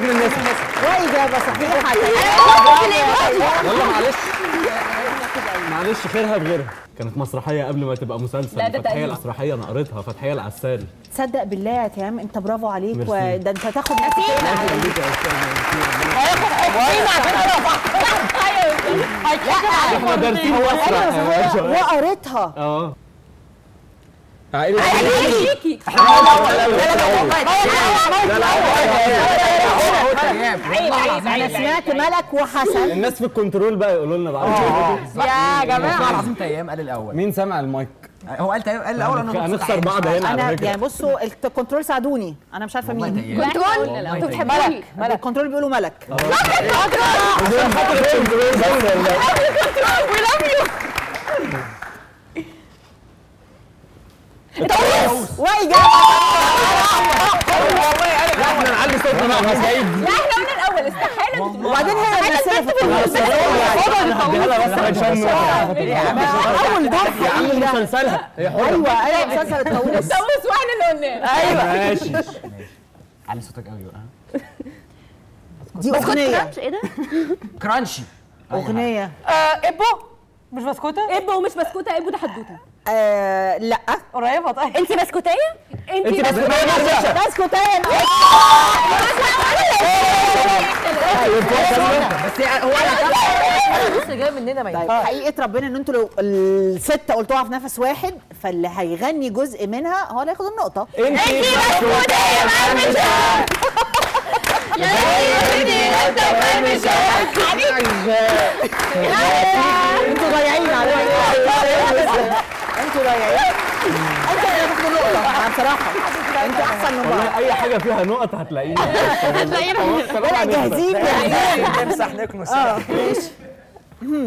فكر النساء واجابه صحيحه يلا معلش معلش خيرها بغيرها كانت مسرحيه قبل ما تبقى مسلسل لا، ده فتحيه تأليف. الاسرحيه انا قريتها فتحيه العسال تصدق بالله يا تيام انت برافو عليك ميرسي. وده انت تاخد احنا دارسين مسرح يا باشا وقريتها اه عائلة ليكي تيام عيب عيب انا عيب سمعت ملك وحسن الناس في الكنترول بقى يقولوا لنا بعد كده يا والله جماعه العظيم تيام قال الاول مين سمع المايك هو قال تيام قال الاول انا هنخسر بعض هنا على انا فكره يعني بصوا الكنترول ساعدوني انا مش عارفه والله مين تيام كنترول انتوا بتحبوني ملك الكنترول بيقولوا ملك عشان خاطر الكنترول بس والله واجابه احنا نعلي صوتنا بقى يا سعيد لا احنا قلنا الاول استحاله وبعدين هي الممثله في الفيلم. انا هديها لها بس عشان اول دور يا عم حقيقي مسلسلها هي حرة ايوه ايوه مسلسل الطاووس الطاووس واحنا اللي قلناه ماشي علي صوتك قوي بقى دي اغنيه ايه ده؟ كرانشي اغنيه ابو مش بسكوته ابو ومش بسكوته ابو ده حدوته آه لا قريبه طيب انت بسكوتيه؟ انت انت بس بقى بس كنت انا بس هو لسه جاي مننا ما طيب حقيقه ربنا ان انتوا لو السته قلتوها في نفس واحد فاللي هيغني جزء منها هو اللي هياخد النقطه انت انتوا ضايعين على فكره انتوا ضايعين انت اللي هتاخد النقطه أنا بصراحه انت احسن من بعض والله اي حاجه فيها نقط هتلاقينا لا جاهزين جاهزين نمسح نكنس اه ماشي هم.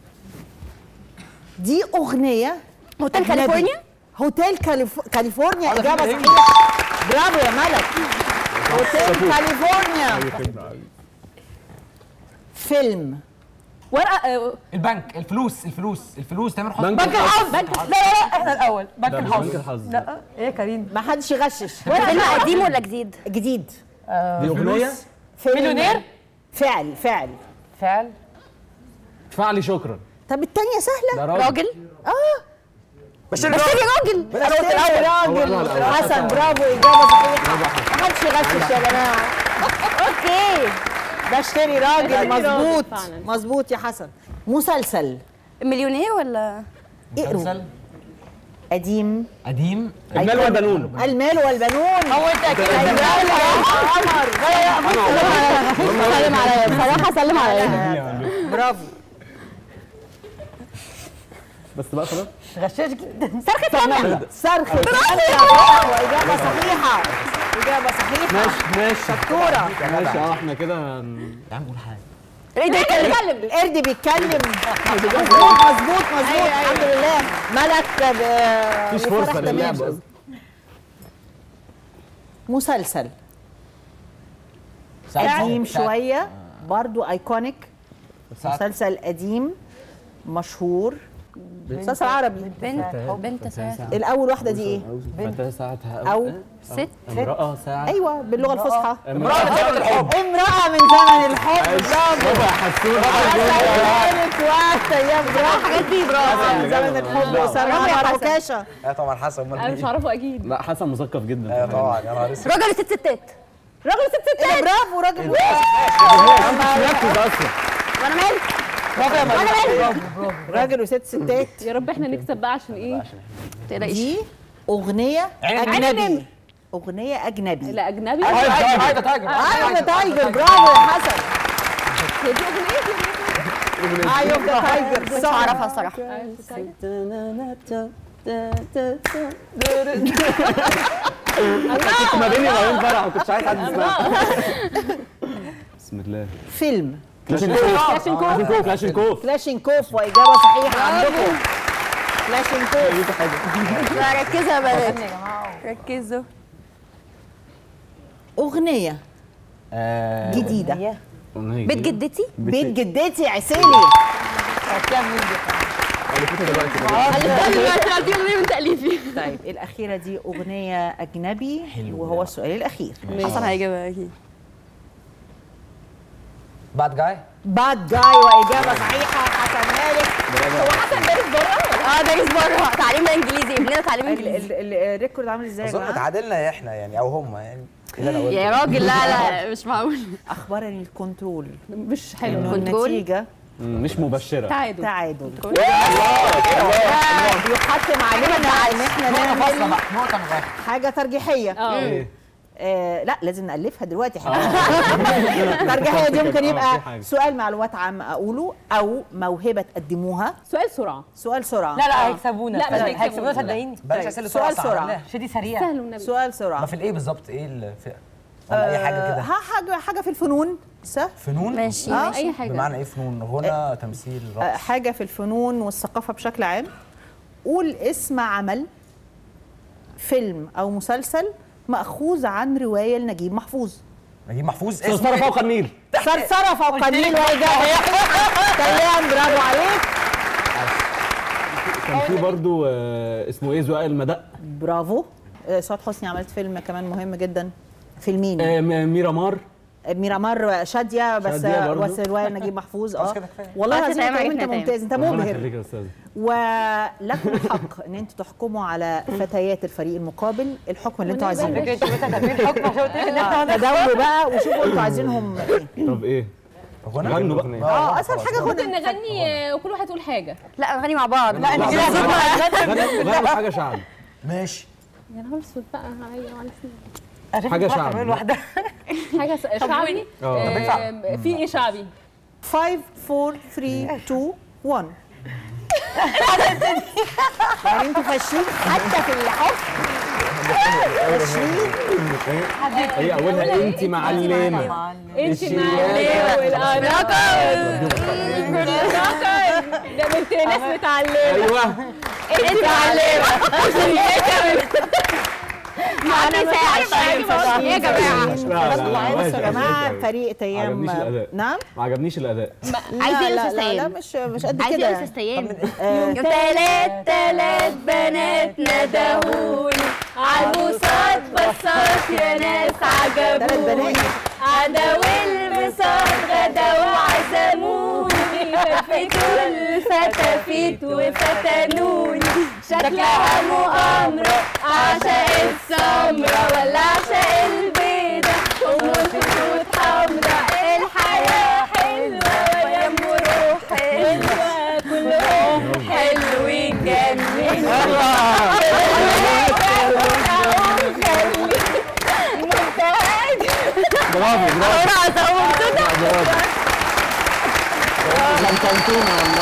دي اغنيه هوتيل أجنبي. كاليفورنيا؟ هوتيل كاليف... كاليفورنيا اجابه صحيحه برافو يا ملك هوتيل كاليفورنيا فيلم ورقه آه، البنك الفلوس الفلوس الفلوس تامر حسني بنك الحظ بنك لا لا لا احنا الاول بنك ده مش الحظ بنك الحظ لا ايه يا كريم ما حدش يغشش فيلم قديم ولا جديد؟ جديد دي اغنيه فيلم مليونير فعل فعل فعل ادفع لي شكرا طب التانية ده سهلة راجل راجل؟ اه بشير بس راجل بشتري راجل هو الأول. حسن برافو إجابة صحيحة ما حدش يغشش يا جماعة اوكي بشتري راجل راجل مظبوط فعلاً. مظبوط يا حسن مسلسل مليونير ولا اقروا مسلسل قديم قديم المال والبنون المال والبنون هو انت اكيد سلم عليا بصراحه سلم عليا برافو بس بقى خلاص غشاش جدا صرخه فمك صرخة برافو إجابة صحيحة إجابة صحيحة ماشي ماشي شطورة ماشي اه احنا كده هن- يا عم قول حاجه ايه ده يتكلم القرد بيتكلم مظبوط مظبوط مظبوط الحمد لله ملك ب- مفيش وفرح فرصه تمام. للعب أصلاً. مسلسل ساعة- قديم ساعة- شوية برضو ايكونيك ساعة- مسلسل قديم مشهور مسلسل عربي بنت بنت ساعه الاول واحده دي ايه فتاة ساعتها او ست امرأة ساعة ايوه باللغه الفصحى امرأة امراه من زمن الحب برافو بابا حسون كانت واحده يا برافو الحاجات دي برافو من زمن الحب وسلمى برافو يا عمر حسن. عكاشه اه طبعا حسن امال انا مش مين؟ هعرفه اكيد لا حسن مثقف جدا ايوه طبعا يا نهار اسود راجل ست ستات راجل ست ستات برافو راجل ركز اصلا وانا مالي وانا مالي راجل وست ستات يا رب احنا نكسب بقى عشان ايه تقلقيش دي اغنيه عين اجنبي اغنيه اجنبي لا اجنبي هاي هاي ده تايجر ايوه تايجر برافو يا حسن هي دي اغنيه ايوه ده تايجر مش هعرفها الصراحه كنت ما بيني وما بين فرح ما كنتش عايز حد يسمعها بسم الله فيلم كلاشينكوف كلاشينكوف كلاشينكوف واجابه صحيحه عندكم كلاشينكوف لا ركزوا يا بنات ركزوا اغنيه آه، جديده بيت جدتي بيت جدتي عسيلي دي اغنيه من تاليفي طيب الاخيره دي اغنيه اجنبي وهو السؤال الاخير حسن هيجيبها اكيد باد جاي باد جاي واجابه صحيحه حسن مالك هو حسن دارس بره اه دارس بره تعليمنا انجليزي ابننا تعليم ال- انجليزي ال- ال- الريكورد عامل ازاي يا اظن جماعه اتعادلنا احنا يعني او هم يعني اللي انا يا قلته راجل لا لا مش معقول اخبار الكنترول مش حلو انه كنترول؟ النتيجه مم، مش مبشره تعادل تعادل ده بيحتم علينا ان احنا نقطة فاصلة نعمل بقى نقطة من الآخر حاجه ترجيحيه اه ايه آه لا لازم نالفها دلوقتي الترجيحيه دي ممكن آه، في يبقى حاجة. سؤال معلومات عامه اقوله او موهبه تقدموها سؤال سرعه سؤال سرعه لا لا هيكسبونا لا، مش هيكسبونا هيكسبونا. صدقيني بلاش طيب، اسئله سؤال سرعه سرعة. عملناها. شدي سريع سهل والنبي سؤال ما سرعه في الايه بالظبط ايه الفئه ولا اي حاجه كده ها حاجه حاجه في الفنون سهل فنون ماشي آه. ماشي اي حاجه بمعنى ايه فنون غنى تمثيل آه، رقص حاجه في الفنون والثقافه بشكل عام قول اسم عمل فيلم او مسلسل ماخوذ عن روايه لنجيب محفوظ نجيب محفوظ صرصره فوق النيل صرصره فوق النيل واجابه كلام برافو عليك كان في برضو آه، اسمه ايه زقاق المدق برافو آه، سعاد حسني عملت فيلم كمان مهم جدا فيلمين آه، م- ميرامار ميرامار شاديه بس شادية برضو. بس روايه نجيب محفوظ خلاص اه كده كفاية. والله خلاص العظيم تمام، انت عرفنا ممتاز انت ربنا مبهر يخليك يا استاذ ولكم الحق ان انتوا تحكموا على فتيات الفريق المقابل الحكم اللي انتوا عايزينه فكرة انت مثلا تدبير حكم عشان قلت لك ان احنا هنخسر. تداولوا بقى وشوفوا انتوا عايزينهم ايه طب ايه غنى غنوا بقى. اه اسهل حاجه ممكن خد نغني وكل واحد يقول حاجه لا نغني مع بعض لا انت كده غنوا غنوا حاجه شعبي ماشي يا نهار اسود بقى عليا وعلى سنين. حاجة شعبي. لوحدها حاجه س- شعبي اه. طب ينفع؟ آم، في ايه شعبي 5 4 3 2 1 يعني انتوا فاشلين حتى في الحكم فاشلين هي اولها انت معلمه انت الشياكة. معلمه والاناقه ده بنت ناس متعلمه ايوه انت معلمه معانا ساعة يا جماعة لا لا لا بصوا ماشي، يا جماعه ماشي. فريق تيام عجبنيش الأداء. نعم ما عجبنيش الاداء عايزة لا أستاذ لا لا, لا تيام. مش مش قد عايزة كده يا يعني. استاذ تيام آه، يوم تلات تلات بنات ندهوني عالبوسات بصات يا ناس تلات عجبوني بنات عدا والبساط غدا وعزموني فتفتوا الفتافيت وفتنوني شكلها مؤامرة عشاء السمرة ولا عشاء البيضة أم الخطوط حمرا الحياة حلوة ويا روح حلوة كلهم حلوين جننوا برافو برافو برافو طمطمتونا والله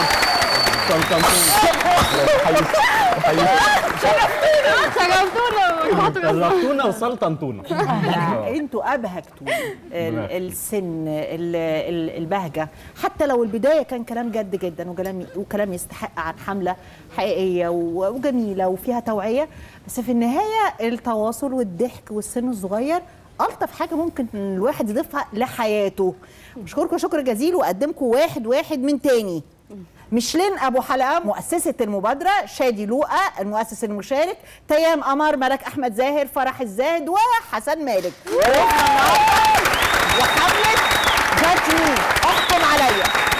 طمطمتونا طلعتونا وسلطنتونا لا، انتوا ابهجتوا ال- السن ال- ال- البهجه حتى لو البدايه كان كلام جد جدا وكلام وكلام يستحق عن حمله حقيقيه و- وجميله وفيها توعيه بس في النهايه التواصل والضحك والسن الصغير الطف حاجه ممكن الواحد يضيفها لحياته بشكركم شكر جزيل واقدمكم واحد واحد من تاني ميشلين ابو حلقه مؤسسه المبادره شادي لوقا المؤسس المشارك تيام قمر ملك احمد زاهر فرح الزاهد وحسن مالك وحمله جاتني احكم عليا